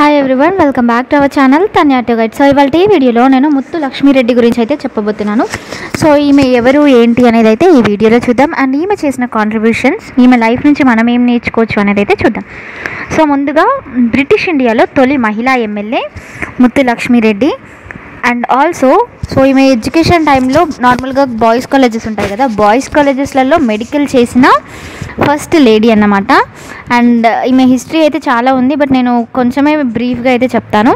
hi everyone welcome back to our channel తన్యాటు guide so ఇవాళ ఈ వీడియోలో నేను ముత్తు లక్ష్మీరెడ్డి గురించి అయితే చెప్పబోతున్నాను సో ఈమె ఎవరు ఏంటి అనేది అయితే ఈ వీడియోలో చూద్దాం అండ్ ఈమె చేసిన కాంట్రిబ్యూషన్స్ ఈమె లైఫ్ నుంచి మనం ఏం నేర్చుకోవచ్చు అనేది అయితే చూద్దాం సో ముందుగా బ్రిటిష్ ఇండియాలో తొలి మహిళా MLA Muthu Lakshmireddy and also so ఈమె ఎడ్యుకేషన్ టైంలో నార్మల్గా బాయ్స్ కాలేజెస్ ఉంటాయి కదా బాయ్స్ కాలేజెస్లలో మెడికల్ చేసిన ఫస్ట్ లేడీ అన్నమాట అండ్ ఈమె హిస్టరీ అయితే చాలా ఉంది బట్ నేను కొంచెమే బ్రీఫ్గా అయితే చెప్తాను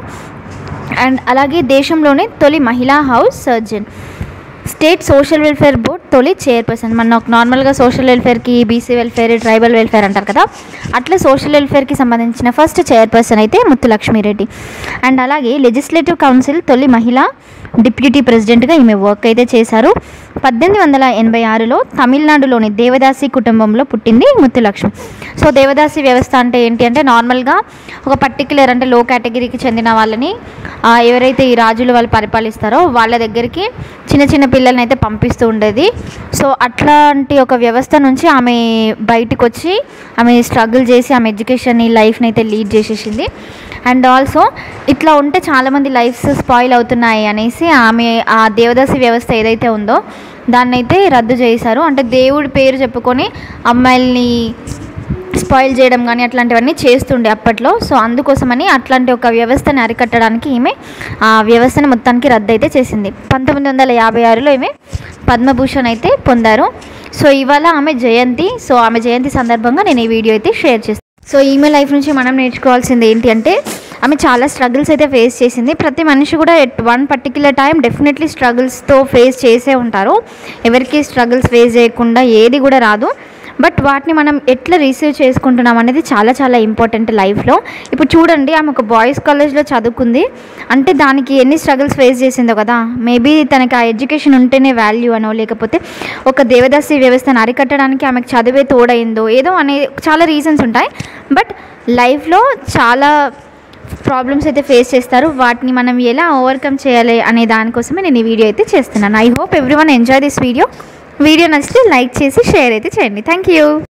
అండ్ అలాగే దేశంలోనే తొలి మహిళా house surgeon state social welfare board తొలి చైర్పర్సన్ మన నార్మల్గా సోషల్ వెల్ఫేర్కి బీసీ వెల్ఫేర్ ట్రైబల్ వెల్ఫేర్ అంటారు కదా అట్లా సోషల్ వెల్ఫేర్కి సంబంధించిన ఫస్ట్ చైర్పర్సన్ అయితే ముత్తు లక్ష్మీరెడ్డి అండ్ అలాగే లెజిస్లేటివ్ కౌన్సిల్ తొలి మహిళ డిప్యూటీ ప్రెసిడెంట్గా ఈమె వర్క్ అయితే చేశారు పద్దెనిమిది వందల ఎనభై ఆరులో తమిళనాడులోని దేవదాసి కుటుంబంలో పుట్టింది ముత్తులక్ష్మి సో దేవదాసి వ్యవస్థ అంటే ఏంటి అంటే నార్మల్గా ఒక పర్టికులర్ అంటే లో కేటగిరీకి చెందిన వాళ్ళని ఆ, ఎవరైతే ఈ రాజులు వాళ్ళు పరిపాలిస్తారో వాళ్ళ దగ్గరికి చిన్న చిన్న పిల్లల్ని అయితే పంపిస్తూ ఉండేది సో అట్లాంటి ఒక వ్యవస్థ నుంచి ఆమె బయటకు వచ్చి ఆమె స్ట్రగుల్ చేసి ఆమె ఎడ్యుకేషన్ లైఫ్ని అయితే లీడ్ చేసేసింది అండ్ ఆల్సో ఇట్లా ఉంటే చాలామంది లైఫ్స్ స్పాయిల్ అవుతున్నాయి అనేసి ఆమె ఆ దేవదాసి వ్యవస్థ ఏదైతే ఉందో దాన్ని అయితే రద్దు చేశారు అంటే దేవుడి పేరు చెప్పుకొని అమ్మాయిల్ని స్పాయిల్ చేయడం కానీ అట్లాంటివన్నీ చేస్తుండే అప్పట్లో సో అందుకోసమని అట్లాంటి ఒక వ్యవస్థని అరికట్టడానికి ఈమె ఆ వ్యవస్థను మొత్తానికి రద్దు అయితే చేసింది పంతొమ్మిది వందల యాభై ఆరులో ఈమె పద్మభూషణ్ అయితే పొందారు సో ఇవాళ ఆమె జయంతి సో ఆమె జయంతి సందర్భంగా నేను ఈ వీడియో అయితే షేర్ చేస్తాను సో ఈమె లైఫ్ నుంచి మనం నేర్చుకోవాల్సింది ఏంటి అంటే ఆమె చాలా స్ట్రగుల్స్ అయితే ఫేస్ చేసింది ప్రతి మనిషి కూడా at one particular time definitely స్ట్రగుల్స్తో ఫేస్ చేసే ఉంటారు ఎవరికి స్ట్రగుల్స్ ఫేస్ చేయకుండా ఏది కూడా రాదు బట్ వాటిని మనం ఎట్లా రిసీవ్ చేసుకుంటున్నాం అనేది చాలా చాలా ఇంపార్టెంట్ లైఫ్లో ఇప్పుడు చూడండి ఆమె ఒక బాయ్స్ కాలేజ్లో చదువుకుంది అంటే దానికి ఎన్ని స్ట్రగుల్స్ ఫేస్ చేసిందో కదా మేబీ తనకి ఆ ఎడ్యుకేషన్ ఉంటేనే వాల్యూ అనో లేకపోతే ఒక దేవదాసి వ్యవస్థను అరికట్టడానికి ఆమెకు చదివే తోడైందో ఏదో అనే చాలా రీజన్స్ ఉంటాయి బట్ లైఫ్లో చాలా ప్రాబ్లమ్స్ అయితే ఫేస్ చేస్తారు వాటిని మనం ఎలా ఓవర్కమ్ చేయాలి అనే దానికోసమే నేను ఈ వీడియో అయితే చేస్తున్నాను I hope every one enjoy this video video నచ్చితే లైక్ చేసి షేర్ అయితే చేయండి థ్యాంక్ యూ